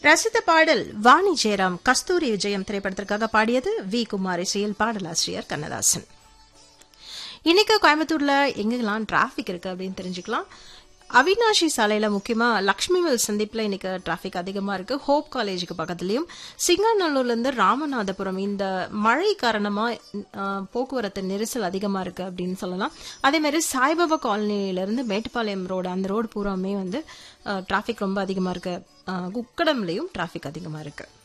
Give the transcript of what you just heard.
ரசித்த பாடல் வாணி ஜெயராம் கஸ்தூரி விஜயம் திரைப்படத்திற்காக பாடியது வி குமார் இசையில் பாடலாசிரியர் கண்ணதாசன் இன்னைக்கு கோயம்புத்தூர்ல எங்கெல்லாம் டிராஃபிக் இருக்கு அப்படின்னு தெரிஞ்சுக்கலாம் அவினாஷி சாலையில முக்கியமா லக்ஷ்மிவில் சந்திப்புல இன்னைக்கு டிராஃபிக் அதிகமா இருக்கு ஹோப் காலேஜுக்கு பக்கத்துலயும் சிங்காநல்லூர்ல இருந்து ராமநாதபுரம் இந்த மழை காரணமா அஹ், போக்குவரத்து நெரிசல் அதிகமா இருக்கு அப்படின்னு சொல்லலாம் அதே மாதிரி சாய்பாபா காலனில இருந்து மேட்டுப்பாளையம் ரோடு அந்த ரோடு பூராமே வந்து டிராஃபிக் ரொம்ப அதிகமா இருக்கு அஹ், குக்கடம்லயும் டிராஃபிக் அதிகமா இருக்கு